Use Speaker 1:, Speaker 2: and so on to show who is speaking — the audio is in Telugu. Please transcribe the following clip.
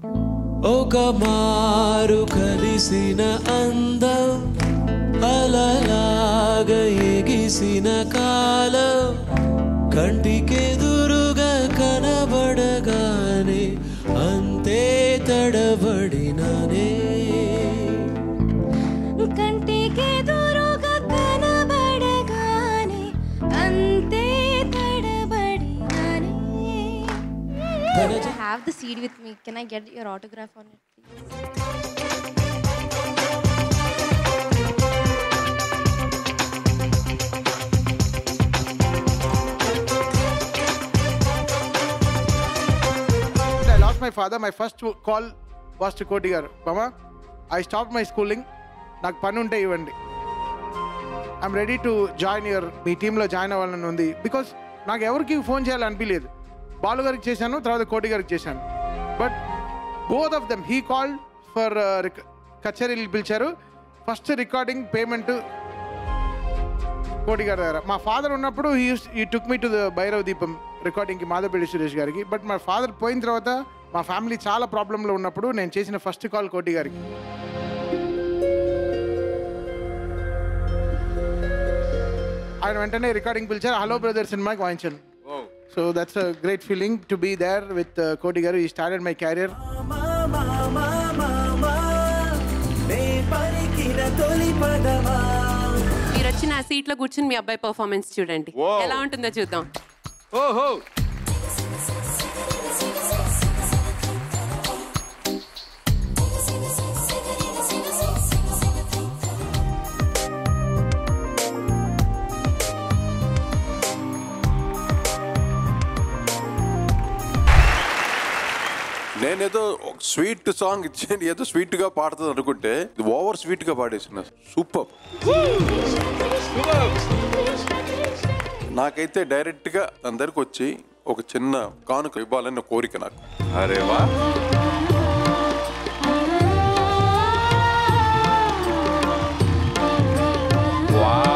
Speaker 1: ఒక మారు కలిసిన అందం అలలాగ ఎగిసిన కాలం కంటికెదురుగా కనబడగానే అంతే తడబడిననే
Speaker 2: కంటికెదురుగా కనబడగానే అంతే తడబడినానే
Speaker 1: తన
Speaker 2: I have the CD with me. Can I get your autograph on it, please?
Speaker 3: I lost my father. My first call was to Koti garu. Mama, I stopped my schooling. నాకు పని ఉంటే ఇవ్వండి I'm ready to join your మీ టీంలో జాయిన్ అవ్వాలని ఉంది బికాస్ నాకు ఎవరికి ఫోన్ చేయాలని అనిపించలేదు బాలు గారికి చేశాను తర్వాత కోటి గారికి చేశాను but both of them he call for కచేరీలు పిలిచారు ఫస్ట్ రికార్డింగ్ పేమెంట్ కోటి గారి దగ్గర మా ఫాదర్ ఉన్నప్పుడు ఈ took me to the Bhairava Dweepam రికార్డింగ్కి మాధవపల్లి సురేష్ గారికి బట్ మా ఫాదర్ పోయిన తర్వాత మా ఫ్యామిలీ చాలా ప్రాబ్లంలో ఉన్నప్పుడు నేను చేసిన ఫస్ట్ కాల్ కోటి గారికి ఆయన వెంటనే రికార్డింగ్ పిలిచారు హలో బ్రదర్ సినిమాకి వాయించాను so that's a great feeling to be there with Koti గారు ఈ స్టార్టెడ్ మై క్యారియర్
Speaker 4: మీరు వచ్చి నా సీట్ లో కూర్చుని మీ అబ్బాయి పర్ఫార్మెన్స్ చూడండి ఎలా ఉంటుందో చూద్దాం
Speaker 5: ఓహో నేనేదో స్వీట్ సాంగ్ ఇచ్చేది ఏదో స్వీట్ గా పాడుతుంది అనుకుంటే ఇది ఓవర్ స్వీట్ గా పాడేసిన సూపర్ నాకైతే డైరెక్ట్ గా అందరికి వచ్చి ఒక చిన్న కానుక ఇవ్వాలని కోరిక నాకు
Speaker 6: అరే వా వా